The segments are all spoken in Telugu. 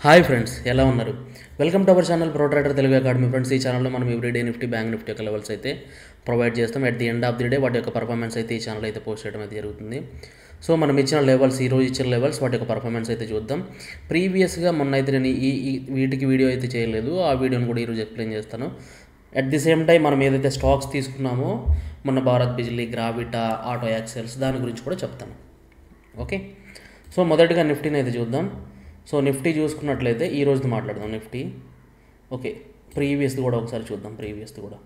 హాయ్ ఫ్రెండ్స్ ఎలా ఉన్నారు welcome to our channel pro trader Telugu academy friends ఈ ఛానల్లో మనం ఎవ్రీడే నిఫ్టీ బ్యాంక్ నిఫ్టీ యొక్క లెవెల్స్ అయితే ప్రొవైడ్ చేస్తాం at the end of the day వాటి యొక్క పర్ఫార్మెన్స్ అయితే ఈ ఛానల్ అయితే పోస్ట్ చేయడం అయితే జరుగుతుంది సో మనం ఇచ్చిన లెవెల్స్ ఈ రోజు ఇచ్చిన లెవెల్స్ వాటి యొక్క పర్ఫార్మెన్స్ అయితే చూద్దాం ప్రీవియస్గా మొన్న అయితే నేను ఈ ఈ వీటికి వీడియో అయితే చేయలేదు ఆ వీడియోని కూడా ఈరోజు ఎక్స్ప్లెయిన్ చేస్తాను అట్ ది సేమ్ టైం మనం ఏదైతే స్టాక్స్ తీసుకున్నామో మన భారత్ బిజ్లీ గ్రావిటా ఆటో యాక్సెల్స్ దాని గురించి కూడా చెప్తాను ఓకే సో మొదటిగా నిఫ్టీని అయితే చూద్దాం సో నిఫ్టీ చూసుకున్నట్లయితే ఈ రోజుది మాట్లాడదాం నిఫ్టీ ఓకే ప్రీవియస్ది కూడా ఒకసారి చూద్దాం ప్రీవియస్ది కూడా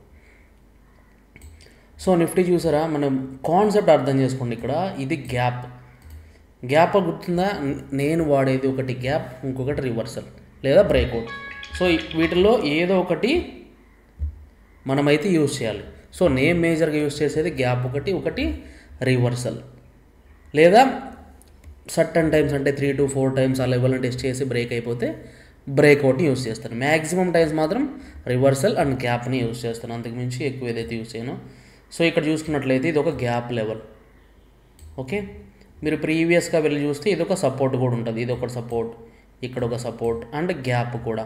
సో నిఫ్టీ చూసారా మనం కాన్సెప్ట్ అర్థం చేసుకోండి ఇక్కడ ఇది గ్యాప్ గ్యాప్ గుర్తుందా న- నేను వాడేది ఒకటి గ్యాప్ ఇంకొకటి రివర్సల్ లేదా బ్రేక్అవుట్ సో ఈ- వీటిల్లో ఏదో ఒకటి మనమైతే యూజ్ చేయాలి సో నేను మేజర్గా యూజ్ చేసేది గ్యాప్ ఒకటి ఒకటి రివర్సల్ లేదా సర్టన్ టైమ్స్ అంటే త్రీ టు ఫోర్ టైమ్స్ ఆ లెవెల్ని టెస్ట్ చేసి బ్రేక్ అయిపోతే బ్రేక్అవుట్ని యూస్ చేస్తాను మ్యాక్సిమం టైమ్స్ మాత్రం రివర్సల్ అండ్ గ్యాప్ని యూస్ చేస్తాను అంతకుమించి ఎక్కువ ఏదైతే యూస్ చేయను సో ఇక్కడ చూసుకున్నట్లయితే ఇది ఒక గ్యాప్ లెవెల్ ఓకే మీరు ప్రీవియస్గా వెళ్ళి చూస్తే ఇది ఒక సపోర్ట్ కూడా ఉంటుంది ఇది ఒక సపోర్ట్ ఇక్కడ ఒక సపోర్ట్ అండ్ గ్యాప్ కూడా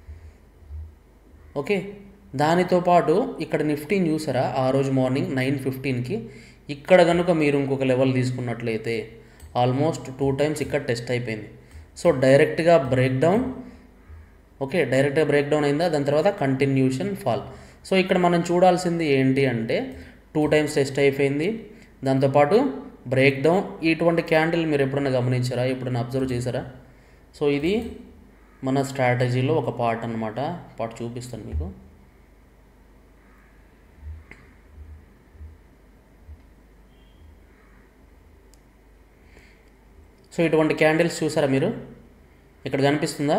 ఓకే దానితో పాటు ఇక్కడ నిఫ్టీని చూసారా ఆ రోజు మార్నింగ్ నైన్ ఫిఫ్టీన్కి ఇక్కడ కనుక మీరు ఇంకొక లెవెల్ తీసుకున్నట్లయితే ఆల్మోస్ట్ టూ టైమ్స్ ఇక్కడ టెస్ట్ అయిపోయింది సో డైరెక్ట్గా బ్రేక్ డౌన్ ఓకే డైరెక్ట్గా బ్రేక్ డౌన్ అయిందా దాని తర్వాత కంటిన్యూషన్ ఫాల్ సో ఇక్కడ మనం చూడాల్సింది ఏంటి అంటే టూ టైమ్స్ టెస్ట్ అయిపోయింది దాంతోపాటు బ్రేక్ డౌన్ ఇటువంటి క్యాండిల్ మీరు ఎప్పుడైనా గమనించారా ఎప్పుడైనా అబ్జర్వ్ చేశారా సో ఇది మన స్ట్రాటజీలో ఒక పార్ట్ అనమాట పార్ట్ చూపిస్తాను మీకు సో ఇటువంటి క్యాండిల్స్ చూసారా మీరు ఇక్కడ కనిపిస్తుందా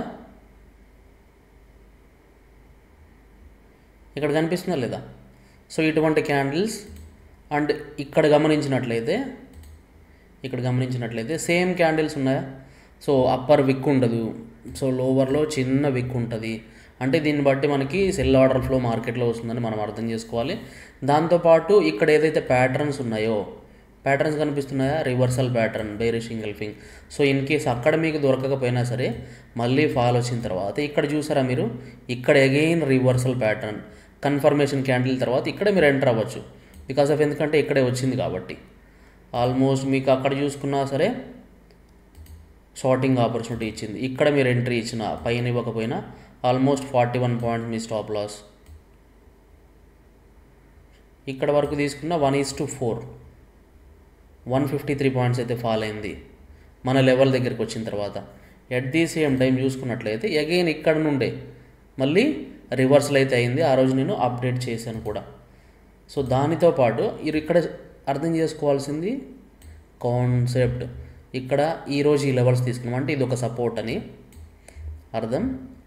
ఇక్కడ కనిపిస్తుందా లేదా సో ఇటువంటి క్యాండిల్స్ అండ్ ఇక్కడ గమనించినట్లయితే ఇక్కడ గమనించినట్లయితే సేమ్ క్యాండిల్స్ ఉన్నాయా సో అప్పర్ విక్ ఉండదు సో లోవర్లో చిన్న విక్ ఉంటుంది అంటే దీన్ని బట్టి మనకి సెల్ ఆర్డర్ ఫ్లో మార్కెట్లో వస్తుందని మనం అర్థం చేసుకోవాలి దాంతోపాటు ఇక్కడ ఏదైతే ప్యాటర్న్స్ ఉన్నాయో ప్యాటర్న్స్ కనిపిస్తున్నాయా reversal pattern bearish engulfing so in case అక్కడ మీకు దొరకకపోయినా సరే మళ్ళీ ఫాల్ వచ్చిన తర్వాత ఇక్కడ చూసారా మీరు ఇక్కడ again reversal pattern confirmation candle తర్వాత ఇక్కడ మీరు ఎంటర్ అవ్వచ్చు బికాస్ ఆఫ్ ఎందుకంటే ఇక్కడే వచ్చింది కాబట్టి ఆల్మోస్ట్ మీకు అక్కడ చూసుకున్నా సరే షార్టింగ్ ఆపర్చునిటీ ఇచ్చింది ఇక్కడ మీరు ఎంట్రీ ఇచ్చిన పైన ఇవ్వకపోయినా ఆల్మోస్ట్ ఫార్టీ వన్ పాయింట్స్ మీ స్టాప్ లాస్ ఇక్కడ వరకు తీసుకున్న one is to four one fifty three points అయితే ఫాల్ అయింది మన లెవెల్ దగ్గరికి వచ్చిన తర్వాత ఎట్ ది సేమ్ టైం చూసుకున్నట్లయితే అగైన్ ఇక్కడ నుండే మళ్ళీ రివర్సల్ అయితే అయింది ఆ రోజు నేను అప్డేట్ చేశాను కూడా సో దానితో పాటు మీరు ఇక్కడ అర్థం చేసుకోవాల్సింది కాన్సెప్ట్ ఇక్కడ ఈరోజు ఈ లెవెల్స్ తీసుకున్నాం అంటే ఇది ఒక సపోర్ట్ అని అర్థం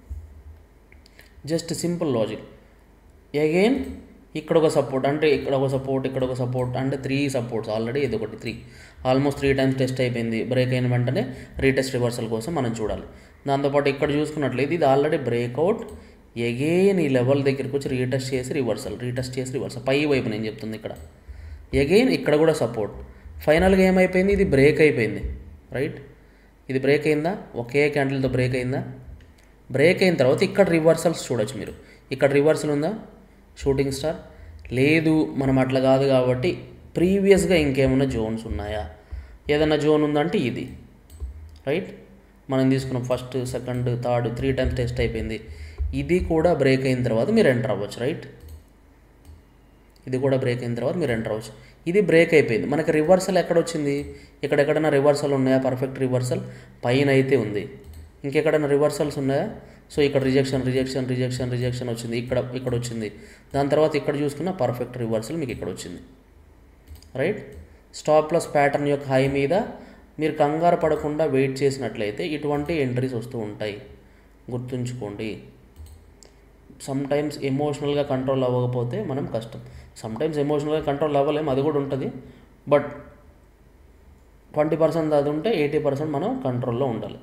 జస్ట్ సింపుల్ లాజిక్ అగైన్ ఇక్కడ ఒక సపోర్ట్ అంటే ఇక్కడ ఒక సపోర్ట్ ఇక్కడ ఒక సపోర్ట్ అంటే త్రీ సపోర్ట్స్ ఆల్రెడీ ఇది ఒకటి three almost three times test అయిపోయింది బ్రేక్ అయిన వెంటనే రీటెస్ట్ రివర్సల్ కోసం మనం చూడాలి దాంతోపాటు ఇక్కడ చూసుకున్నట్లయితే ఇది ఆల్రెడీ బ్రేక్అవుట్ ఎగైన్ ఈ లెవెల్ దగ్గరికి వచ్చి రీటెస్ట్ చేసి రివర్సల్ రీటెస్ట్ చేసి రివర్సల్ పై వైపు నేను చెప్తుంది ఇక్కడ ఎగైన్ ఇక్కడ కూడా సపోర్ట్ ఫైనల్గా ఏమైపోయింది ఇది బ్రేక్ అయిపోయింది రైట్ ఇది బ్రేక్ అయిందా ఒకే క్యాండిల్తో బ్రేక్ అయిందా బ్రేక్ అయిన తర్వాత ఇక్కడ రివర్సల్స్ చూడొచ్చు మీరు ఇక్కడ రివర్సల్ ఉందా షూటింగ్ స్టార్ లేదు మనం అట్లా కాదు కాబట్టి ప్రీవియస్గా ఇంకేమైనా జోన్స్ ఉన్నాయా ఏదైనా జోన్ ఉందంటే ఇది రైట్ మనం తీసుకున్న first second third three times test అయిపోయింది ఇది కూడా బ్రేక్ అయిన తర్వాత మీరు ఎంటర్ అవ్వచ్చు రైట్ ఇది కూడా బ్రేక్ అయిన తర్వాత మీరు ఎంటర్ అవ్వచ్చు ఇది బ్రేక్ అయిపోయింది మనకి రివర్సల్ ఎక్కడ వచ్చింది ఇక్కడ ఎక్కడైనా రివర్సల్ ఉన్నాయా పర్ఫెక్ట్ రివర్సల్ పైన అయితే ఉంది ఇంకెక్కడైనా రివర్సల్స్ ఉన్నాయా సో ఇక్కడ రిజెక్షన్ రిజెక్షన్ రిజెక్షన్ రిజెక్షన్ వచ్చింది ఇక్కడ ఇక్కడ వచ్చింది దాని తర్వాత ఇక్కడ చూసుకున్న పర్ఫెక్ట్ రివర్సల్ మీకు ఇక్కడ వచ్చింది రైట్ స్టాప్ ప్లస్ ప్యాటర్న్ యొక్క హై మీద మీరు కంగారు పడకుండా వెయిట్ చేసినట్లయితే ఇటువంటి ఎంట్రీస్ వస్తూ ఉంటాయి గుర్తుంచుకోండి సమ్ టైమ్స్ ఎమోషనల్గా కంట్రోల్ అవ్వకపోతే మనం కష్టం సమ్ టైమ్స్ ఎమోషనల్గా కంట్రోల్ అవ్వలేము అది కూడా ఉంటుంది బట్ ట్వంటీ పర్సెంట్ అది ఉంటే ఎయిటీ పర్సెంట్ మనం కంట్రోల్లో ఉండాలి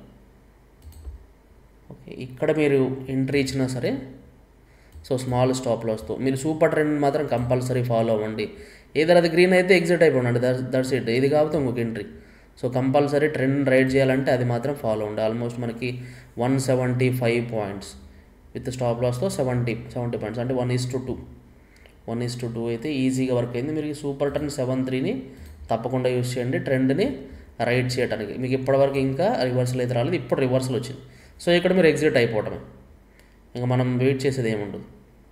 ఓకే ఇక్కడ మీరు ఎంట్రీ ఇచ్చినా సరే సో స్మాల్ స్టాప్ లాస్తో మీరు సూపర్ ట్రెండ్ మాత్రం కంపల్సరీ ఫాలో అవ్వండి ఏదైనా అది గ్రీన్ అయితే ఎగ్జిట్ అయిపోండి దట్స్ దట్స్ ఇట్ ఇది కాకపోతే ఇంకొక entry so compulsory trend ride చేయాలంటే అది మాత్రం ఫాలో ఉండే ఆల్మోస్ట్ మనకి one seventy five points with stop లాస్తో సెవెంటీ సెవెంటీ పాయింట్స్ అంటే one is to two one is to two అయితే ఈజీగా వర్క్ అయింది మీరు ఈ సూపర్ టర్న్ సెవెన్ త్రీని తప్పకుండా యూస్ చేయండి ట్రెండ్ని రైడ్ చేయడానికి మీకు ఇప్పటివరకు ఇంకా రివర్సల్ అయితే రాలేదు ఇప్పుడు రివర్సల్ వచ్చింది సో ఇక్కడ మీరు ఎగ్జిట్ అయిపోవటమే ఇంకా మనం వెయిట్ చేసేది ఏముండదు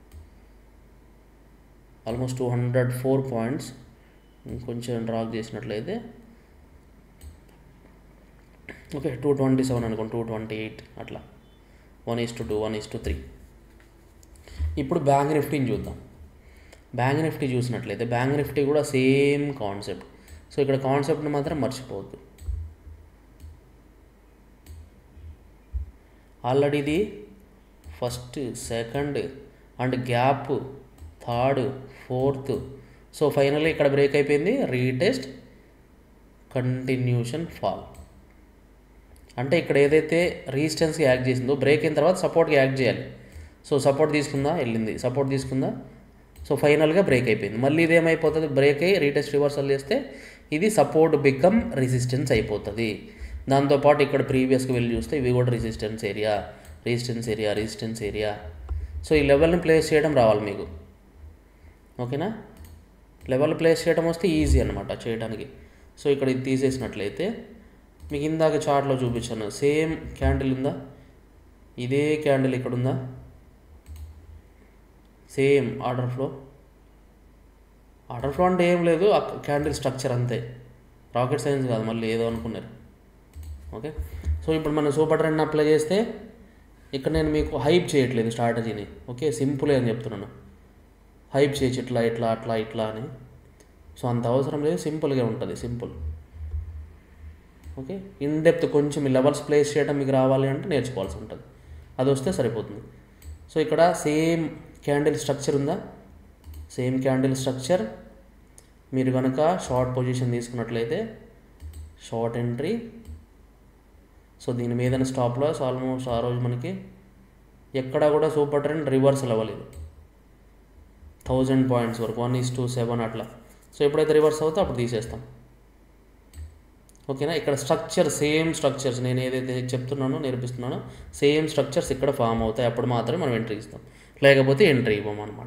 almost two hundred four points ఇంకొంచెం డ్రాక్ చేసినట్లయితే ఓకే టూ ట్వంటీ సెవెన్ అనుకోండి టూ ట్వంటీ ఎయిట్ అట్లా one is to two one is to three ఇప్పుడు బ్యాంక్ నిఫ్టీని చూద్దాం బ్యాంక్ నిఫ్టీ చూసినట్లయితే బ్యాంక్ నిఫ్టీ కూడా సేమ్ కాన్సెప్ట్ సో ఇక్కడ కాన్సెప్ట్ని మాత్రం మర్చిపోవద్దు ఆల్రెడీ ఇది first second and gap third fourth so finally ఇక్కడ బ్రేక్ అయిపోయింది రీటెస్ట్ కంటిన్యూషన్ ఫాల్ అంటే ఇక్కడ ఏదైతే రెసిస్టెన్స్కి యాక్ట్ చేసిందో బ్రేక్ అయిన తర్వాత సపోర్ట్కి యాక్ట్ చేయాలి సో సపోర్ట్ తీసుకుందా వెళ్ళింది సపోర్ట్ తీసుకుందా సో ఫైనల్గా బ్రేక్ అయిపోయింది మళ్ళీ ఇది ఏమైపోతుంది బ్రేక్ అయ్యి రీటెస్ట్ రివర్సల్ చేస్తే ఇది సపోర్ట్ బికమ్ రెసిస్టెన్స్ అయిపోతుంది దాంతోపాటు ఇక్కడ ప్రీవియస్కి వెళ్ళి చూస్తే ఇవి కూడా resistance area resistance area resistance area so ఈ లెవెల్ని ప్లేస్ చేయడం రావాలి మీకు ఓకేనా లెవెల్ ప్లేస్ చేయడం వస్తే ఈజీ అనమాట చేయడానికి సో ఇక్కడ ఇది తీసేసినట్లయితే మీకు ఇందాక చార్ట్లో చూపించాను సేమ్ క్యాండిల్ ఉందా ఇదే క్యాండిల్ ఇక్కడ ఉందా same order flow order flow అంటే ఏం లేదు ఆ క్యాండిల్ స్ట్రక్చర్ అంతే రాకెట్ సైన్స్ కాదు మళ్ళీ ఏదో అనుకున్నారు ఓకే సో ఇప్పుడు మనం సూపర్ ట్రెండ్ అప్లై చేస్తే ఇక్కడ నేను మీకు హైప్ చేయట్లేదు స్ట్రాటజీని ఓకే సింపులే అని చెప్తున్నాను హైప్ చేయొచ్చు ఇట్లా ఇట్లా అట్లా ఇట్లా అని సో అంత అవసరం లేదు సింపుల్గా ఉంటుంది సింపుల్ ఓకే ఇన్ డెప్త్ కొంచెం లెవెల్స్ ప్లేస్ చేయడం మీకు రావాలి అంటే నేర్చుకోవాల్సి ఉంటుంది అది వస్తే సరిపోతుంది సో ఇక్కడ సేమ్ క్యాండిల్ స్ట్రక్చర్ ఉందా సేమ్ క్యాండిల్ స్ట్రక్చర్ మీరు కనుక షార్ట్ పొజిషన్ తీసుకున్నట్లయితే షార్ట్ ఎంట్రీ సో దీని మీద స్టాప్ లాస్ ఆల్మోస్ట్ ఆ రోజు మనకి ఎక్కడా కూడా సూపర్ ట్రెండ్ రివర్సల్ అవ్వలేదు థౌజండ్ పాయింట్స్ వరకు వన్ ఈస్ టూ సెవెన్ అట్లా సో ఎప్పుడైతే రివర్స్ అవుతుందో అప్పుడు తీసేస్తాం ఓకేనా ఇక్కడ స్ట్రక్చర్ సేమ్ స్ట్రక్చర్స్ నేను ఏదైతే చెప్తున్నానో నేర్పిస్తున్నానో సేమ్ స్ట్రక్చర్స్ ఇక్కడ ఫామ్ అవుతాయి అప్పుడు మాత్రమే మనం ఎంట్రీ ఇస్తాం లేకపోతే ఎంట్రీ ఇవ్వమన్నమాట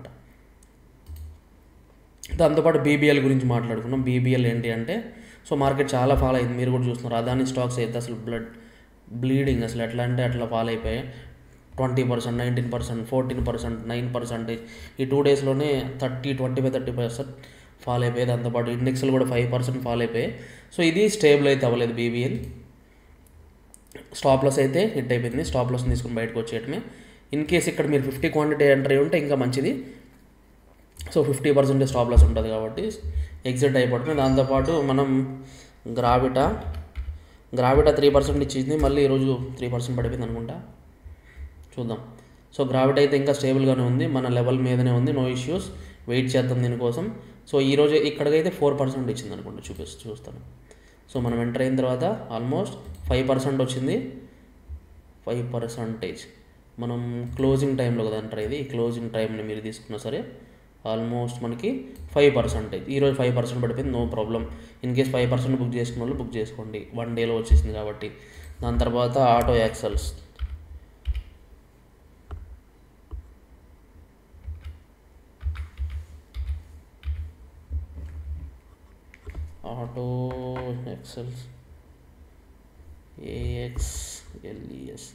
దాంతోపాటు బీబీఎల్ గురించి మాట్లాడుకున్నాం బీబీఎల్ ఏంటి అంటే సో మార్కెట్ చాలా ఫాల్ అయింది మీరు కూడా చూస్తున్నారు అదాని స్టాక్స్ అయితే అసలు బ్లడ్ బ్లీడింగ్ అసలు ఎట్లా అంటే అట్లా ఫాల్ అయిపోయాయి twenty percent nineteen percent fourteen percent nine percentage ఈ టూ డేస్లోనే thirty twenty five thirty percent fall అయిపోయాయి దాంతోపాటు ఇండెక్స్లు కూడా ఫైవ్ పర్సెంట్ ఫాల్ అయిపోయాయి సో ఇది స్టేబుల్ అయితే అవ్వలేదు బీబీఎల్ స్టాప్ లాస్ అయితే హిట్ అయిపోయింది స్టాప్ లాస్ తీసుకుని బయటకు వచ్చేయటమే ఇన్ కేస్ ఇక్కడ మీరు ఫిఫ్టీ క్వాంటిటీ ఎంట్రీ ఉంటే ఇంకా మంచిది so fifty percentage stop loss ఉంటుంది కాబట్టి ఎగ్జిట్ అయిపోవటమే దాంతోపాటు మనం గ్రావిటా గ్రావిటా త్రీ పర్సెంట్ ఇచ్చింది మళ్ళీ ఈరోజు త్రీ పర్సెంట్ పడిపోయింది అనుకుంటా చూద్దాం సో గ్రావిటీ అయితే ఇంకా స్టేబుల్గానే ఉంది మన లెవెల్ మీదనే ఉంది నో ఇష్యూస్ వెయిట్ చేద్దాం దీనికోసం సో ఈరోజు ఇక్కడికైతే ఫోర్ పర్సెంట్ ఇచ్చింది అనుకుంటా చూపిస్తూ చూస్తాను సో మనం ఎంటర్ అయిన తర్వాత ఆల్మోస్ట్ ఫైవ్ పర్సెంట్ వచ్చింది ఫైవ్ పర్సంటేజ్ మనం క్లోజింగ్ టైంలో కదా ఎంటర్ అయ్యేది ఈ క్లోజింగ్ టైంని మీరు తీసుకున్నా సరే ఆల్మోస్ట్ మనకి ఫైవ్ పర్సెంటేజ్ ఈరోజు ఫైవ్ పర్సెంట్ పడిపోయింది no problem in case five percent book చేసుకున్న వాళ్ళు బుక్ చేసుకోండి వన్ డేలో వచ్చేసింది కాబట్టి దాని తర్వాత auto axles auto axles AX LES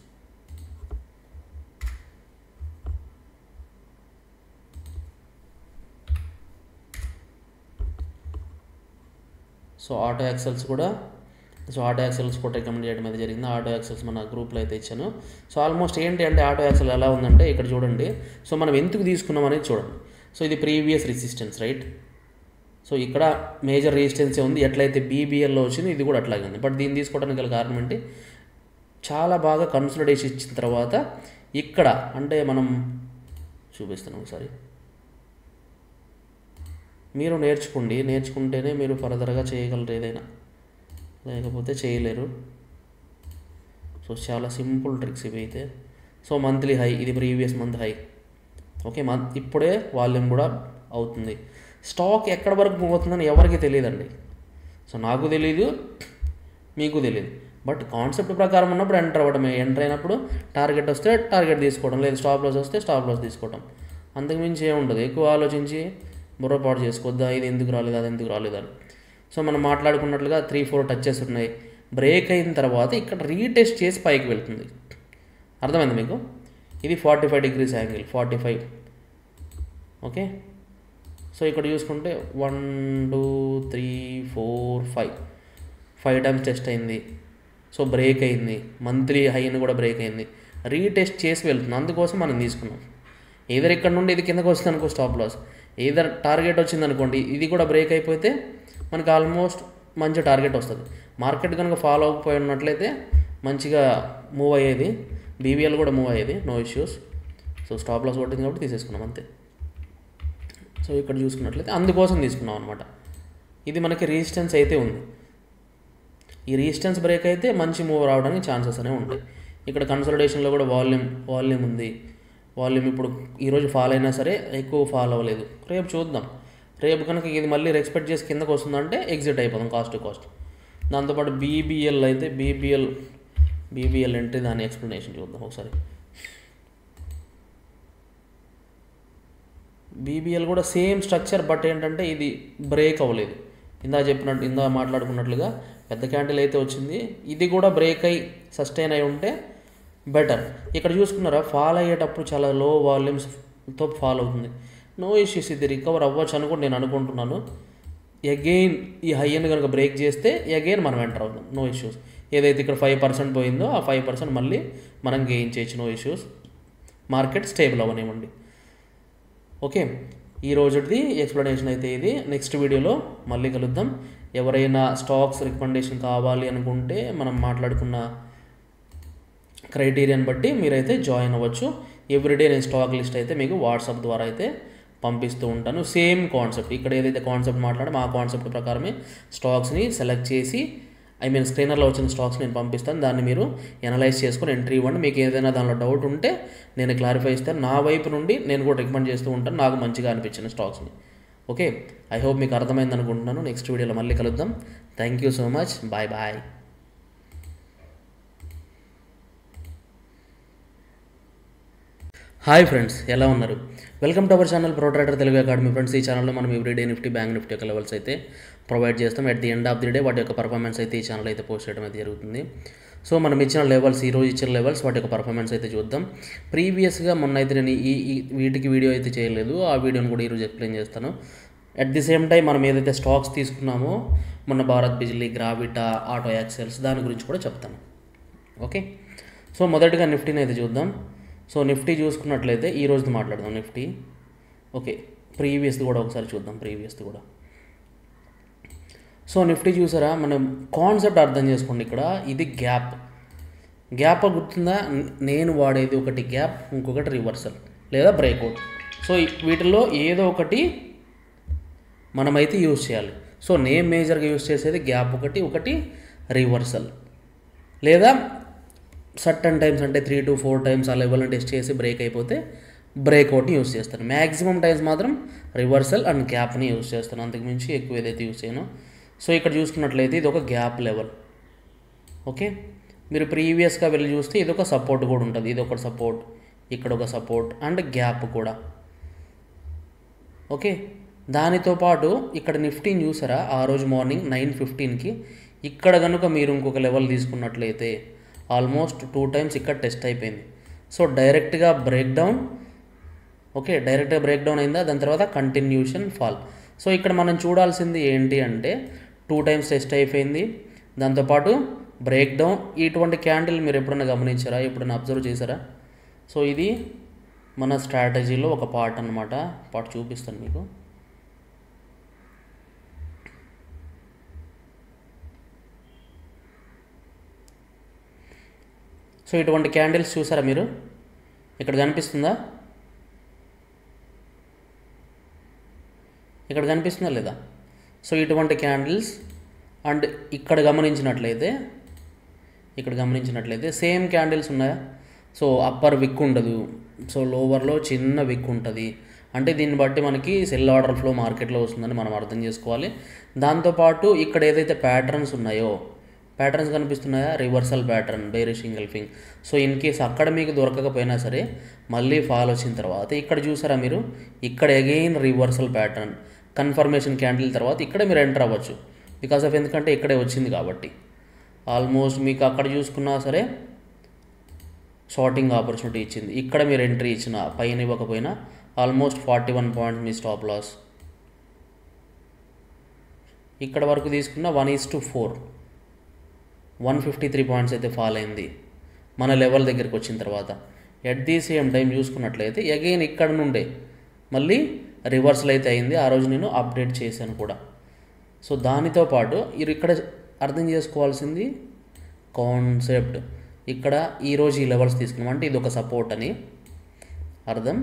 so auto axles కూడా సో ఆటో యాక్సెల్స్ కూడా రికమెండ్ చేయడం అయితే జరిగింది ఆటో యాక్సెల్స్ మన గ్రూప్లో అయితే ఇచ్చాను సో ఆల్మోస్ట్ ఏంటి అంటే ఆటో యాక్సెల్ ఎలా ఉందంటే ఇక్కడ చూడండి సో మనం ఎందుకు తీసుకున్నాం అనేది చూడండి సో ఇది ప్రీవియస్ రెసిస్టెన్స్ రైట్ సో ఇక్కడ మేజర్ రెసిస్టెన్స్ ఉంది ఎట్లయితే బీబీఎల్లో వచ్చింది ఇది కూడా అట్లాగే ఉంది బట్ దీన్ని తీసుకోవడానికి గల కారణం ఏంటి చాలా బాగా కన్సల్టేషన్ ఇచ్చిన తర్వాత ఇక్కడ అంటే మనం చూపిస్తాను ఒకసారి మీరు నేర్చుకోండి నేర్చుకుంటేనే మీరు ఫర్దర్గా చేయగలరు ఏదైనా లేకపోతే చేయలేరు సో చాలా సింపుల్ ట్రిక్స్ ఇవి అయితే సో మంత్లీ హై ఇది previous month high okay month ఇప్పుడే వాల్యూమ్ కూడా అవుతుంది స్టాక్ ఎక్కడ వరకు మూవ్ అవుతుందని ఎవరికి తెలియదండి సో నాకు తెలీదు మీకు తెలియదు బట్ కాన్సెప్ట్ ప్రకారం ఉన్నప్పుడు ఎంటర్ అవ్వడమే ఎంటర్ అయినప్పుడు టార్గెట్ వస్తే టార్గెట్ తీసుకోవడం లేదు స్టాప్ లాస్ వస్తే స్టాప్ లాస్ తీసుకోవడం అంతకుమించి ఏముండదు ఎక్కువ ఆలోచించి బుర్రపాటు చేసుకోవద్దా ఇది ఎందుకు రాలేదు అది ఎందుకు రాలేదు అని సో మనం మాట్లాడుకున్నట్లుగా త్రీ ఫోర్ టచెస్ ఉన్నాయి బ్రేక్ అయిన తర్వాత ఇక్కడ రీటెస్ట్ చేసి పైకి వెళ్తుంది అర్థమైంది మీకు ఇది forty five degrees angle forty five okay so ఇక్కడ చూసుకుంటే one two three four five five times test అయింది సో బ్రేక్ అయింది మంత్లీ హైని కూడా బ్రేక్ అయింది రీటెస్ట్ చేసి వెళ్తుంది అందుకోసం మనం తీసుకున్నాం ఏదర్ ఇక్కడ నుండి ఇది కిందకు వస్తుంది అనుకో స్టాప్ లాస్ ఏదర్ టార్గెట్ వచ్చింది అనుకోండి ఇది కూడా బ్రేక్ అయిపోతే మనకి ఆల్మోస్ట్ మంచి టార్గెట్ వస్తుంది మార్కెట్ కనుక ఫాలో అవ్వకపోయి ఉన్నట్లయితే మంచిగా మూవ్ అయ్యేది బీవీఎల్ కూడా మూవ్ అయ్యేది no issues so stop loss కొట్టింది కాబట్టి తీసేసుకున్నాం అంతే సో ఇక్కడ చూసుకున్నట్లయితే అందుకోసం తీసుకున్నాం అనమాట ఇది మనకి రెసిస్టెన్స్ అయితే ఉంది ఈ రెసిస్టెన్స్ బ్రేక్ అయితే మంచి మూవ్ రావడానికి ఛాన్సెస్ అనేవి ఉంటాయి ఇక్కడ కన్సల్టేషన్లో కూడా వాల్యూమ్ వాల్యూమ్ ఉంది వాల్యూమ్ ఇప్పుడు ఈరోజు ఫాల్ అయినా సరే ఎక్కువ ఫాల్ అవ్వలేదు రేపు చూద్దాం రేపు కనుక ఇది మళ్ళీ ఎక్స్పెక్ట్ చేసి కిందకు వస్తుందంటే ఎగ్జిట్ అయిపోదాం కాస్ట్ టు కాస్ట్ దాంతోపాటు బీబీఎల్ అయితే బీబీఎల్ బీబీఎల్ ఎంట్రీ దాని ఎక్స్ప్లెనేషన్ చూద్దాం ఒకసారి బీబీఎల్ కూడా సేమ్ స్ట్రక్చర్ బట్ ఏంటంటే ఇది బ్రేక్ అవ్వలేదు ఇందా చెప్పినట్టు ఇందా మాట్లాడుకున్నట్లుగా పెద్ద క్యాండిల్ అయితే వచ్చింది ఇది కూడా బ్రేక్ అయ్యి సస్టైన్ అయి ఉంటే బెటర్ ఇక్కడ చూసుకున్నారా ఫాల్ అయ్యేటప్పుడు చాలా లో వాల్యూమ్స్తో ఫాల్ అవుతుంది నో ఇష్యూస్ ఇది రికవర్ అవ్వచ్చు అని కూడా నేను అనుకుంటున్నాను అగైన్ ఈ హైయన్ కనుక బ్రేక్ చేస్తే అగైన్ మనం ఎంటర్ అవుదాం నో ఇష్యూస్ ఏదైతే ఇక్కడ ఫైవ్ పర్సెంట్ పోయిందో ఆ ఫైవ్ పర్సెంట్ మళ్ళీ మనం గెయిన్ చేయొచ్చు నో ఇష్యూస్ మార్కెట్ స్టేబుల్ అవ్వనివ్వండి ఓకే ఈ రోజుది ఎక్స్ప్లెనేషన్ అయితే ఇది నెక్స్ట్ వీడియోలో మళ్ళీ కలుద్దాం ఎవరైనా స్టాక్స్ రికమెండేషన్ కావాలి అనుకుంటే మనం మాట్లాడుకున్న క్రైటీరియాని బట్టి మీరైతే జాయిన్ అవ్వచ్చు ఎవ్రీడే నేను స్టాక్ లిస్ట్ అయితే మీకు వాట్సాప్ ద్వారా అయితే పంపిస్తూ ఉంటాను సేమ్ కాన్సెప్ట్ ఇక్కడ ఏదైతే కాన్సెప్ట్ మాట్లాడమో ఆ కాన్సెప్ట్ ప్రకారమే స్టాక్స్ని సెలెక్ట్ చేసి ఐ మీన్ స్క్రీనర్లో వచ్చిన స్టాక్స్ నేను పంపిస్తాను దాన్ని మీరు ఎనలైజ్ చేసుకొని ఎంట్రీ ఇవ్వండి మీకు ఏదైనా దానిలో డౌట్ ఉంటే నేను క్లారిఫై ఇస్తాను నా వైపు నుండి నేను కూడా రికమెండ్ చేస్తూ ఉంటాను నాకు మంచిగా అనిపించిన స్టాక్స్ని ఓకే ఐ హోప్ మీకు అర్థమైంది అనుకుంటున్నాను నెక్స్ట్ వీడియోలో మళ్ళీ కలుద్దాం thank you so much bye bye hi friends ఎలా ఉన్నారు welcome to our channel pro trader Telugu academy friends ఈ ఛానల్లో మనం ఎవ్రీడే నిఫ్టీ బ్యాంక్ నిఫ్టీ యొక్క లెవెల్స్ అయితే ప్రొవైడ్ చేస్తాం at the end of the day వాటి యొక్క పర్ఫార్మెన్స్ అయితే ఈ ఛానల్ అయితే పోస్ట్ చేయడం అయితే జరుగుతుంది సో మనం ఇచ్చిన లెవెల్స్ ఈరోజు ఇచ్చిన లెవెల్స్ వాటి యొక్క పర్ఫార్మెన్స్ అయితే చూద్దాం ప్రీవియస్గా మొన్న అయితే నేను ఈ ఈ వీటికి వీడియో అయితే చేయలేదు ఆ వీడియోని కూడా ఈరోజు ఎక్స్ప్లెయిన్ చేస్తాను అట్ ది సేమ్ టైం మనం ఏదైతే స్టాక్స్ తీసుకున్నామో మొన్న భారత్ బిజ్లీ గ్రావిటా ఆటో యాక్సెల్స్ దాని గురించి కూడా చెప్తాను ఓకే సో మొదటిగా నిఫ్టీని అయితే చూద్దాం సో నిఫ్టీ చూసుకున్నట్లయితే ఈ రోజుది మాట్లాడదాం నిఫ్టీ ఓకే ప్రీవియస్ది కూడా ఒకసారి చూద్దాం ప్రీవియస్ది కూడా సో నిఫ్టీ చూసారా మనం కాన్సెప్ట్ అర్థం చేసుకోండి ఇక్కడ ఇది గ్యాప్ గ్యాప్ గుర్తుందా నేను వాడేది ఒకటి గ్యాప్ ఇంకొకటి రివర్సల్ లేదా బ్రేక్అవుట్ సో వీటిల్లో ఏదో ఒకటి మనమైతే యూజ్ చేయాలి సో నేను మేజర్గా యూజ్ చేసేది గ్యాప్ ఒకటి ఒకటి రివర్సల్ లేదా సర్టన్ టైమ్స్ అంటే త్రీ టు ఫోర్ టైమ్స్ ఆ లెవెల్ని టెస్ట్ చేసి బ్రేక్ అయిపోతే బ్రేక్అవుట్ని యూస్ చేస్తాను మ్యాక్సిమం టైమ్స్ మాత్రం రివర్సల్ అండ్ గ్యాప్ని యూస్ చేస్తాను అంతకుమించి ఎక్కువ ఏదైతే యూస్ చేయను సో ఇక్కడ చూసుకున్నట్లయితే ఇది ఒక గ్యాప్ లెవెల్ ఓకే మీరు ప్రీవియస్గా వెళ్ళి చూస్తే ఇది ఒక సపోర్ట్ కూడా ఉంటుంది ఇది ఒక సపోర్ట్ ఇక్కడ ఒక సపోర్ట్ అండ్ గ్యాప్ కూడా ఓకే దానితో పాటు ఇక్కడ నిఫ్టీని చూసారా ఆ రోజు మార్నింగ్ నైన్ ఫిఫ్టీన్కి ఇక్కడ కనుక మీరు ఇంకొక లెవెల్ తీసుకున్నట్లయితే ఆల్మోస్ట్ టూ టైమ్స్ ఇక్కడ టెస్ట్ అయిపోయింది సో డైరెక్ట్గా బ్రేక్ డౌన్ ఓకే డైరెక్ట్గా బ్రేక్ డౌన్ అయిందా దాని తర్వాత కంటిన్యూషన్ ఫాల్ సో ఇక్కడ మనం చూడాల్సింది ఏంటి అంటే టూ టైమ్స్ టెస్ట్ అయిపోయింది దాంతోపాటు బ్రేక్ డౌన్ ఇటువంటి క్యాండిల్ మీరు ఎప్పుడైనా గమనించారా ఎప్పుడైనా అబ్జర్వ్ చేశారా సో ఇది మన స్ట్రాటజీలో ఒక పార్ట్ అనమాట పార్ట్ చూపిస్తాను మీకు సో ఇటువంటి క్యాండిల్స్ చూసారా మీరు ఇక్కడ కనిపిస్తుందా ఇక్కడ కనిపిస్తుందా లేదా సో ఇటువంటి క్యాండిల్స్ అండ్ ఇక్కడ గమనించినట్లయితే ఇక్కడ గమనించినట్లయితే సేమ్ క్యాండిల్స్ ఉన్నాయా సో అప్పర్ విక్ ఉండదు సో లోవర్లో చిన్న విక్ ఉంటుంది అంటే దీన్ని బట్టి మనకి సెల్ ఆర్డర్ ఫ్లో మార్కెట్లో వస్తుందని మనం అర్థం చేసుకోవాలి దాంతోపాటు ఇక్కడ ఏదైతే ప్యాటర్న్స్ ఉన్నాయో ప్యాటర్న్స్ కనిపిస్తున్నాయా reversal pattern bearish engulfing so in case అక్కడ మీకు దొరకకపోయినా సరే మళ్ళీ ఫాల్ వచ్చిన తర్వాత ఇక్కడ చూసారా మీరు ఇక్కడ again reversal pattern confirmation candle తర్వాత ఇక్కడ మీరు ఎంటర్ అవ్వచ్చు బికాస్ ఆఫ్ ఎందుకంటే ఇక్కడే వచ్చింది కాబట్టి ఆల్మోస్ట్ మీకు అక్కడ చూసుకున్నా సరే షార్టింగ్ ఆపర్చునిటీ ఇచ్చింది ఇక్కడ మీరు ఎంట్రీ ఇచ్చిన పైన ఇవ్వకపోయినా ఆల్మోస్ట్ ఫార్టీ వన్ పాయింట్స్ మీ స్టాప్ లాస్ ఇక్కడ వరకు తీసుకున్న one is to four one fifty three points అయితే ఫాల్ అయింది మన లెవెల్ దగ్గరికి వచ్చిన తర్వాత ఎట్ ది సేమ్ టైం చూసుకున్నట్లయితే అగైన్ ఇక్కడ నుండే మళ్ళీ రివర్సల్ అయితే అయింది ఆ రోజు నేను అప్డేట్ చేశాను కూడా సో దానితో పాటు మీరు ఇక్కడ అర్థం చేసుకోవాల్సింది కాన్సెప్ట్ ఇక్కడ ఈరోజు ఈ లెవెల్స్ తీసుకున్నాం అంటే ఇది ఒక సపోర్ట్ అని అర్థం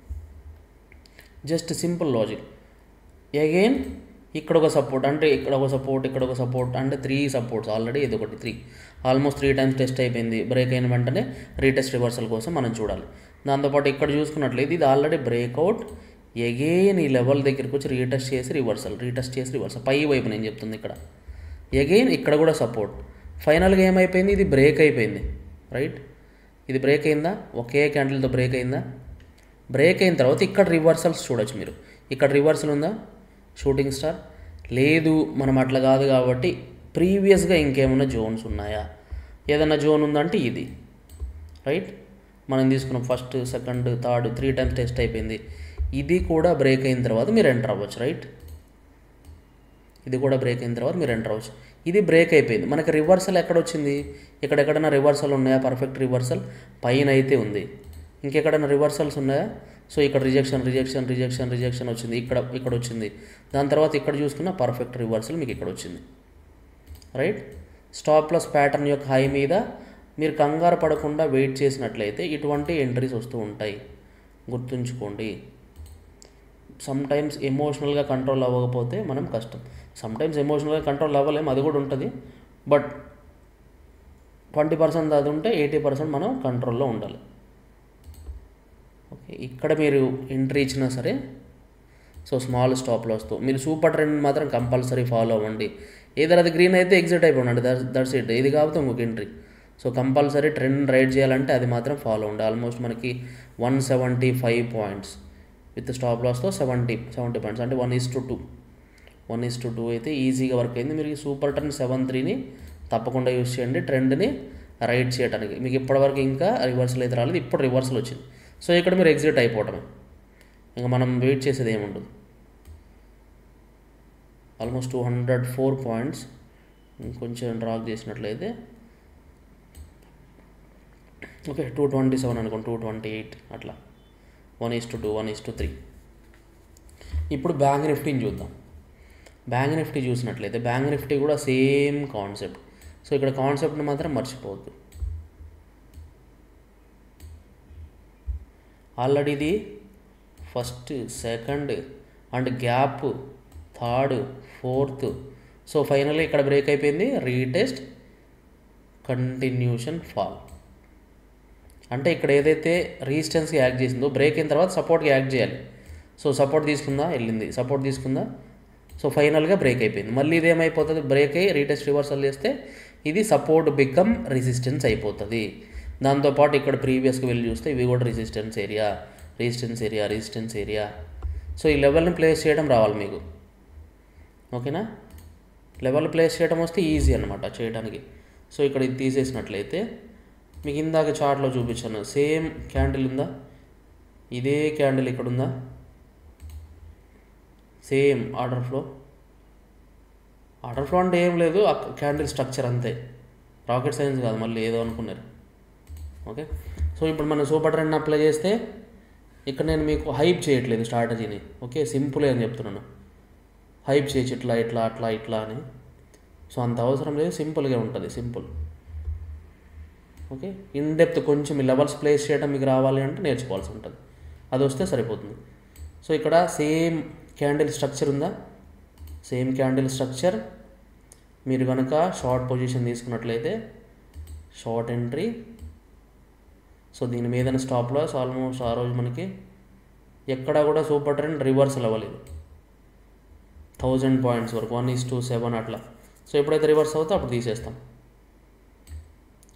జస్ట్ సింపుల్ లాజిక్ అగైన్ ఇక్కడ ఒక సపోర్ట్ అంటే ఇక్కడ ఒక సపోర్ట్ ఇక్కడ ఒక సపోర్ట్ అంటే త్రీ సపోర్ట్స్ ఆల్రెడీ ఇది ఒకటి three almost three times test అయిపోయింది బ్రేక్ అయిన వెంటనే రీటెస్ట్ రివర్సల్ కోసం మనం చూడాలి దాంతోపాటు ఇక్కడ చూసుకున్నట్లయితే ఇది ఆల్రెడీ బ్రేక్అవుట్ ఎగైన్ ఈ లెవెల్ దగ్గరికి వచ్చి రీటెస్ట్ చేసి రివర్సల్ రీటెస్ట్ చేసి రివర్సల్ పై వైపు నేను చెప్తుంది ఇక్కడ ఎగైన్ ఇక్కడ కూడా సపోర్ట్ ఫైనల్గా ఏమైపోయింది ఇది బ్రేక్ అయిపోయింది రైట్ ఇది బ్రేక్ అయిందా ఒకే క్యాండిల్తో బ్రేక్ అయిందా బ్రేక్ అయిన తర్వాత ఇక్కడ రివర్సల్స్ చూడొచ్చు మీరు ఇక్కడ రివర్సల్ ఉందా షూటింగ్ స్టార్ లేదు మనం అట్లా కాదు కాబట్టి ప్రీవియస్గా ఇంకేమైనా జోన్స్ ఉన్నాయా ఏదైనా జోన్ ఉందంటే ఇది రైట్ మనం తీసుకున్నాం first second third three times test అయిపోయింది ఇది కూడా బ్రేక్ అయిన తర్వాత మీరు ఎంటర్ అవ్వచ్చు రైట్ ఇది కూడా బ్రేక్ అయిన తర్వాత మీరు ఎంటర్ అవ్వచ్చు ఇది బ్రేక్ అయిపోయింది మనకి రివర్సల్ ఎక్కడ వచ్చింది ఎక్కడెక్కడైనా రివర్సల్ ఉన్నాయా పర్ఫెక్ట్ రివర్సల్ పైన అయితే ఉంది ఇంకెక్కడైనా రివర్సల్స్ ఉన్నాయా సో ఇక్కడ రిజెక్షన్ రిజెక్షన్ రిజెక్షన్ రిజెక్షన్ వచ్చింది ఇక్కడ ఇక్కడ వచ్చింది దాని తర్వాత ఇక్కడ చూసుకున్న పర్ఫెక్ట్ రివర్సల్ మీకు ఇక్కడ వచ్చింది రైట్ స్టాప్ ప్లస్ ప్యాటర్న్ యొక్క హై మీద మీరు కంగారు పడకుండా వెయిట్ చేసినట్లయితే ఇటువంటి ఎంట్రీస్ వస్తూ ఉంటాయి గుర్తుంచుకోండి సమ్ టైమ్స్ ఎమోషనల్గా కంట్రోల్ అవ్వకపోతే మనం కష్టం సమ్ టైమ్స్ ఎమోషనల్గా కంట్రోల్ అవ్వలేం అది కూడా ఉంటుంది బట్ ట్వంటీ పర్సెంట్ అది ఉంటే ఎయిటీ పర్సెంట్ మనం కంట్రోల్లో ఉండాలి ఓకే ఇక్కడ మీరు ఎంట్రీ ఇచ్చినా సరే సో స్మాల్ స్టాప్ లాస్తో మీరు సూపర్ ట్రెండ్ మాత్రం కంపల్సరీ ఫాలో అవ్వండి ఏదైనా అది గ్రీన్ అయితే ఎగ్జిట్ అయిపోండి దట్స్ దట్స్ ఇట్ ఇది కాకపోతే ఇంకొక entry so compulsory trend ride చేయాలంటే అది మాత్రం ఫాలో ఉండాలి ఆల్మోస్ట్ మనకి one seventy five points with stop లాస్తో సెవెంటీ సెవెంటీ పాయింట్స్ అంటే one is to two one is to two అయితే ఈజీగా వర్క్ అయింది మీరు ఈ సూపర్ ట్రెండ్ సెవెన్ త్రీని తప్పకుండా యూస్ చేయండి ట్రెండ్ని రైడ్ చేయడానికి మీకు ఇప్పటివరకు ఇంకా రివర్సల్ అయితే రాలేదు ఇప్పుడు రివర్సల్ వచ్చింది సో ఇక్కడ మీరు ఎగ్జిట్ అయిపోవటమే ఇంకా మనం వెయిట్ చేసేది ఏముండదు almost two hundred four points ఇంకొంచెం డ్రాక్ చేసినట్లయితే ఓకే టూ ట్వంటీ సెవెన్ అనుకోండి టూ ట్వంటీ ఎయిట్ అట్లా one is to two one is to three ఇప్పుడు బ్యాంక్ నిఫ్టీని చూద్దాం బ్యాంక్ నిఫ్టీ చూసినట్లయితే బ్యాంక్ నిఫ్టీ కూడా సేమ్ కాన్సెప్ట్ సో ఇక్కడ కాన్సెప్ట్ని మాత్రం మర్చిపోవద్దు ఆల్రెడీ ఇది first second and gap third fourth so ఫైనల్గా ఇక్కడ బ్రేక్ అయిపోయింది రీటెస్ట్ కంటిన్యూషన్ ఫాల్ అంటే ఇక్కడ ఏదైతే రెసిస్టెన్స్కి యాక్ట్ చేసిందో బ్రేక్ అయిన తర్వాత సపోర్ట్కి యాక్ట్ చేయాలి సో సపోర్ట్ తీసుకుందా వెళ్ళింది సపోర్ట్ తీసుకుందా సో ఫైనల్గా బ్రేక్ అయిపోయింది మళ్ళీ ఇది ఏమైపోతుంది బ్రేక్ అయ్యి రీటెస్ట్ రివర్సల్ చేస్తే ఇది సపోర్ట్ బికమ్ రెసిస్టెన్స్ అయిపోతుంది దాంతోపాటు ఇక్కడ ప్రీవియస్కి వెళ్ళి చూస్తే ఇవి కూడా resistance area resistance area resistance area so ఈ లెవెల్ని ప్లేస్ చేయడం రావాలి మీకు ఓకేనా లెవెల్ ప్లేస్ చేయడం వస్తే ఈజీ అనమాట చేయడానికి సో ఇక్కడ ఇది తీసేసినట్లయితే మీకు ఇందాక చార్ట్లో చూపించాను సేమ్ క్యాండిల్ ఉందా ఇదే క్యాండిల్ ఇక్కడ ఉందా same order flow order flow అంటే ఏం లేదు ఆ క్యాండిల్ స్ట్రక్చర్ అంతే రాకెట్ సైన్స్ కాదు మళ్ళీ ఏదో అనుకున్నారు ఓకే సో ఇప్పుడు మనం సూపర్ ట్రెండ్ అప్లై చేస్తే ఇక్కడ నేను మీకు హైప్ చేయట్లేదు స్ట్రాటజీని ఓకే సింపుల్ అని చెప్తున్నాను హైప్ చేయొచ్చు ఇట్లా ఇట్లా అట్లా ఇట్లా అని సో అంత అవసరం లేదు సింపుల్గా ఉంటుంది సింపుల్ ఓకే ఇన్ డెప్త్ కొంచెం ఈ లెవెల్స్ ప్లేస్ చేయడం మీకు రావాలి అంటే నేర్చుకోవాల్సి ఉంటుంది అది వస్తే సరిపోతుంది సో ఇక్కడ సేమ్ క్యాండిల్ స్ట్రక్చర్ ఉందా సేమ్ క్యాండిల్ స్ట్రక్చర్ మీరు కనుక షార్ట్ పొజిషన్ తీసుకున్నట్లయితే షార్ట్ ఎంట్రీ సో దీని మీద స్టాప్ లాస్ ఆల్మోస్ట్ ఆ రోజు మనకి ఎక్కడా కూడా సూపర్ ట్రెండ్ రివర్సల్ అవ్వలేదు థౌజండ్ పాయింట్స్ వరకు వన్ ఈస్ టూ సెవెన్ అట్లా సో ఎప్పుడైతే రివర్స్ అవుతుందో అప్పుడు తీసేస్తాం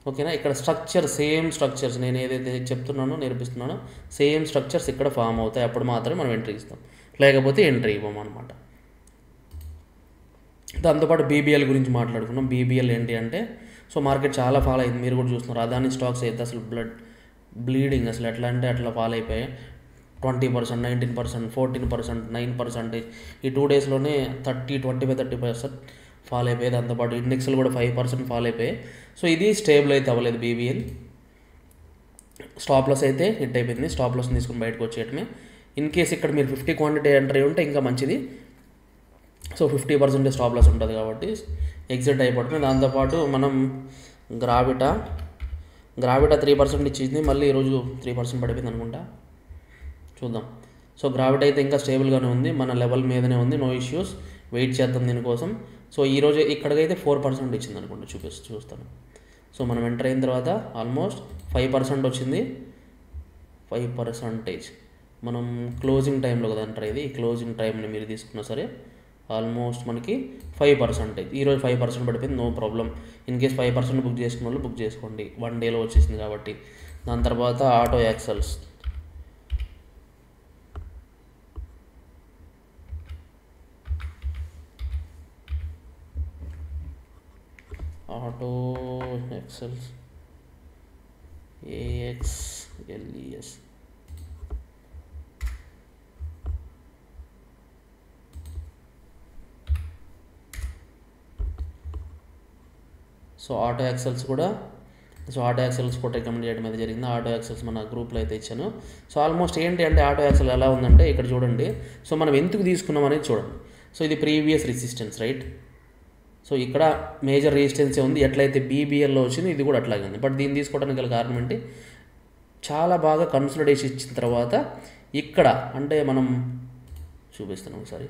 ఓకేనా ఇక్కడ స్ట్రక్చర్ సేమ్ స్ట్రక్చర్స్ నేను ఏదైతే చెప్తున్నానో నేర్పిస్తున్నానో సేమ్ స్ట్రక్చర్స్ ఇక్కడ ఫామ్ అవుతాయి అప్పుడు మాత్రమే మనం ఎంట్రీ ఇస్తాం లేకపోతే ఎంట్రీ ఇవ్వం అనమాట దాంతోపాటు బీబీఎల్ గురించి మాట్లాడుకున్నాం బీబీఎల్ ఏంటి అంటే సో మార్కెట్ చాలా ఫాల్ అయింది మీరు కూడా చూస్తున్నారు అదాని స్టాక్స్ అయితే అసలు బ్లడ్ బ్లీడింగ్ అసలు ఎట్లా అంటే అట్లా ఫాల్ అయిపోయాయి twenty percent nineteen percent fourteen percent nine percentage ఈ టూ డేస్లోనే thirty twenty five thirty percent fall అయిపోయాయి దాంతోపాటు ఇండెక్స్లు కూడా ఫైవ్ పర్సెంట్ ఫాల్ అయిపోయాయి సో ఇది స్టేబుల్ అయితే అవ్వలేదు బీబీఎల్ స్టాప్ లాస్ అయితే హిట్ అయిపోయింది స్టాప్ లాస్ తీసుకుని బయటకు వచ్చేయటమే ఇన్ కేస్ ఇక్కడ మీరు ఫిఫ్టీ క్వాంటిటీ ఎంటర్ అయి ఉంటే ఇంకా మంచిది so fifty percent stop loss ఉంటుంది కాబట్టి ఎగ్జిట్ అయిపోతుంది దాంతోపాటు మనం గ్రావిటా గ్రావిటా త్రీ పర్సెంట్ ఇచ్చింది మళ్ళీ ఈరోజు త్రీ పర్సెంట్ పడిపోయింది అనుకుంటా చూద్దాం సో గ్రావిటీ అయితే ఇంకా స్టేబుల్గానే ఉంది మన లెవెల్ మీదనే ఉంది నో ఇష్యూస్ వెయిట్ చేద్దాం దీనికోసం సో ఈరోజు ఇక్కడికైతే ఫోర్ పర్సెంట్ ఇచ్చింది అనుకుంటా చూపిస్తూ చూస్తాను సో మనం ఎంటర్ అయిన తర్వాత ఆల్మోస్ట్ ఫైవ్ పర్సెంట్ వచ్చింది ఫైవ్ పర్సంటేజ్ మనం క్లోజింగ్ టైంలో కదా ఎంటర్ అయ్యేది ఈ క్లోజింగ్ టైంని మీరు తీసుకున్నా సరే ఆల్మోస్ట్ మనకి ఫైవ్ పర్సెంటేజ్ ఈరోజు ఫైవ్ పర్సెంట్ పడిపోయింది no problem in case five percent book చేసుకున్న వాళ్ళు బుక్ చేసుకోండి వన్ డేలో వచ్చేసింది కాబట్టి దాని తర్వాత auto axles auto axles AX LES so auto axles కూడా సో ఆటో యాక్సెల్స్ కూడా రికమెండ్ చేయడం అయితే జరిగింది ఆటో యాక్సెల్స్ మన గ్రూప్లో అయితే ఇచ్చాను సో ఆల్మోస్ట్ ఏంటి అంటే ఆటో యాక్సెల్ ఎలా ఉందంటే ఇక్కడ చూడండి సో మనం ఎందుకు తీసుకున్నాం అనేది చూడండి సో ఇది ప్రీవియస్ రెసిస్టెన్స్ రైట్ సో ఇక్కడ మేజర్ రెసిస్టెన్సే ఉంది ఎట్లయితే బీబీఎల్లో వచ్చింది ఇది కూడా అట్లాగే ఉంది బట్ దీన్ని తీసుకోవడానికి గల కారణం ఏంటి చాలా బాగా కన్సల్టేషన్ ఇచ్చిన తర్వాత ఇక్కడ అంటే మనం చూపిస్తున్నాం ఒకసారి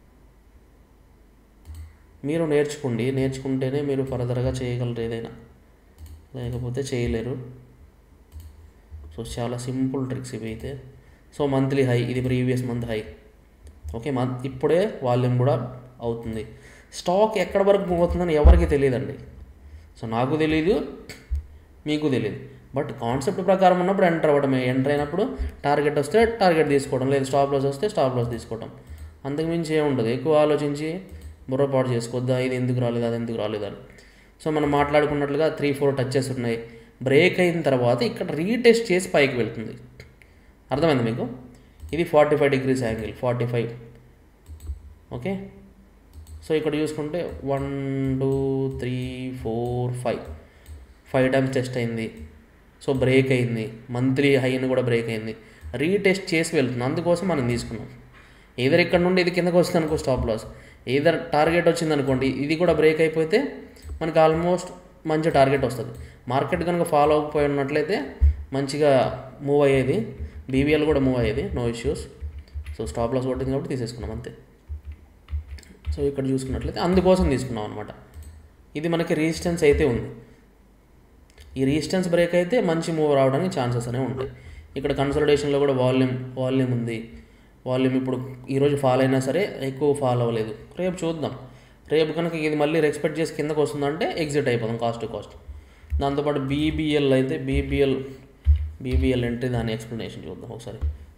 మీరు నేర్చుకోండి నేర్చుకుంటేనే మీరు ఫర్దర్గా చేయగలరు ఏదైనా లేకపోతే చేయలేరు సో చాలా సింపుల్ ట్రిక్స్ ఇవి అయితే సో మంత్లీ హై ఇది previous month high okay month ఇప్పుడే వాల్యూమ్ కూడా అవుతుంది స్టాక్ ఎక్కడ వరకు మూవ్ అవుతుందని ఎవరికి తెలియదండి సో నాకు తెలియదు మీకు తెలియదు బట్ కాన్సెప్ట్ ప్రకారం ఉన్నప్పుడు ఎంటర్ అవ్వడమే ఎంటర్ అయినప్పుడు టార్గెట్ వస్తే టార్గెట్ తీసుకోవడం లేదు స్టాప్ లాస్ వస్తే స్టాప్ లాస్ తీసుకోవడం అంతకు మించి ఏముండదు ఎక్కువ ఆలోచించి బుర్రపాటు చేసుకోవద్దా ఇది ఎందుకు రాలేదు అది ఎందుకు రాలేదు అని సో మనం మాట్లాడుకున్నట్లుగా త్రీ ఫోర్ టచెస్ ఉన్నాయి బ్రేక్ అయిన తర్వాత ఇక్కడ రీటెస్ట్ చేసి పైకి వెళ్తుంది అర్థమైంది మీకు ఇది forty five degrees angle forty five okay so ఇక్కడ చూసుకుంటే one two three four five five times test అయింది సో బ్రేక్ అయింది మంత్లీ హైని కూడా బ్రేక్ అయింది రీటెస్ట్ చేసి వెళ్తుంది అందుకోసం మనం తీసుకున్నాం ఏదర్ ఇక్కడ నుండి ఇది కిందకు వస్తుంది అనుకో స్టాప్ లాస్ ఏదర్ టార్గెట్ వచ్చింది అనుకోండి ఇది కూడా బ్రేక్ అయిపోతే మనకి ఆల్మోస్ట్ మంచి టార్గెట్ వస్తుంది మార్కెట్ కనుక ఫాలో అవ్వకపోయి ఉన్నట్లయితే మంచిగా మూవ్ అయ్యేది బీబీఎల్ కూడా మూవ్ అయ్యేది no issues so stop loss కొట్టింది కాబట్టి తీసేసుకున్నాం అంతే సో ఇక్కడ చూసుకున్నట్లయితే అందుకోసం తీసుకున్నాం అనమాట ఇది మనకి రెసిస్టెన్స్ అయితే ఉంది ఈ రెసిస్టెన్స్ బ్రేక్ అయితే మంచి మూవ్ రావడానికి ఛాన్సెస్ అనేవి ఉంటాయి ఇక్కడ కన్సల్టేషన్లో కూడా వాల్యూమ్ వాల్యూమ్ ఉంది వాల్యూమ్ ఇప్పుడు ఈరోజు ఫాల్ అయినా సరే ఎక్కువ ఫాల్ అవ్వలేదు రేపు చూద్దాం రేపు కనుక ఇది మళ్ళీ ఎక్స్పెక్ట్ చేసి కిందకు వస్తుందంటే ఎగ్జిట్ అయిపోదాం కాస్ట్ టు కాస్ట్ దాంతోపాటు బీబీఎల్ అయితే బీబీఎల్ బీబీఎల్ అంటే దాని ఎక్స్ప్లెనేషన్ చూద్దాం ఒకసారి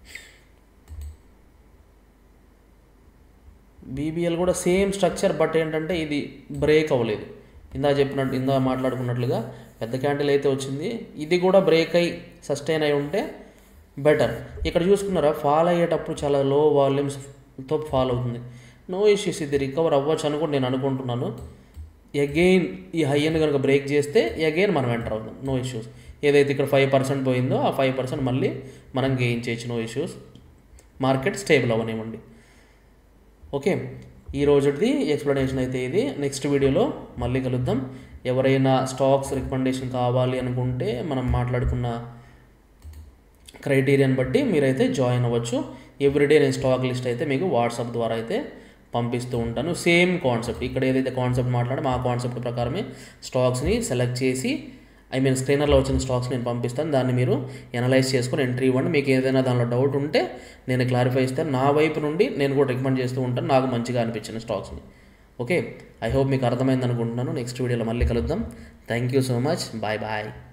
బీబీఎల్ కూడా సేమ్ స్ట్రక్చర్ బట్ ఏంటంటే ఇది బ్రేక్ అవ్వలేదు ఇందా చెప్పినట్టు ఇందా మాట్లాడుకున్నట్లుగా పెద్ద క్యాండిల్ అయితే వచ్చింది ఇది కూడా బ్రేక్ అయ్యి సస్టైన్ అయి ఉంటే బెటర్ ఇక్కడ చూసుకున్నారా ఫాల్ అయ్యేటప్పుడు చాలా లో వాల్యూమ్స్తో ఫాల్ అవుతుంది నో ఇష్యూస్ ఇది రికవర్ అవ్వచ్చు అని కూడా నేను అనుకుంటున్నాను అగైన్ ఈ హైయన్ కనుక బ్రేక్ చేస్తే అగైన్ మనం ఎంటర్ అవుతాం నో ఇష్యూస్ ఏదైతే ఇక్కడ ఫైవ్ పర్సెంట్ పోయిందో ఆ ఫైవ్ పర్సెంట్ మళ్ళీ మనం గెయిన్ చేయొచ్చు నో ఇష్యూస్ మార్కెట్ స్టేబుల్ అవ్వనివ్వండి ఓకే ఈ రోజుది ఎక్స్ప్లెనేషన్ అయితే ఇది నెక్స్ట్ వీడియోలో మళ్ళీ కలుద్దాం ఎవరైనా స్టాక్స్ రికమెండేషన్ కావాలి అనుకుంటే మనం మాట్లాడుకున్న క్రైటీరియాని బట్టి మీరైతే జాయిన్ అవ్వచ్చు ఎవ్రీడే నేను స్టాక్ లిస్ట్ అయితే మీకు వాట్సాప్ ద్వారా అయితే పంపిస్తూ ఉంటాను సేమ్ కాన్సెప్ట్ ఇక్కడ ఏదైతే కాన్సెప్ట్ మాట్లాడమో ఆ కాన్సెప్ట్ ప్రకారమే స్టాక్స్ని సెలెక్ట్ చేసి ఐ మీన్ స్క్రీనర్లో వచ్చిన స్టాక్స్ నేను పంపిస్తాను దాన్ని మీరు ఎనలైజ్ చేసుకొని ఎంట్రీ ఇవ్వండి మీకు ఏదైనా దానిలో డౌట్ ఉంటే నేను క్లారిఫై ఇస్తాను నా వైపు నుండి నేను కూడా రికమెండ్ చేస్తూ ఉంటాను నాకు మంచిగా అనిపించిన స్టాక్స్ని ఓకే ఐ హోప్ మీకు అర్థమైంది అనుకుంటున్నాను నెక్స్ట్ వీడియోలో మళ్ళీ కలుద్దాం thank you so much bye bye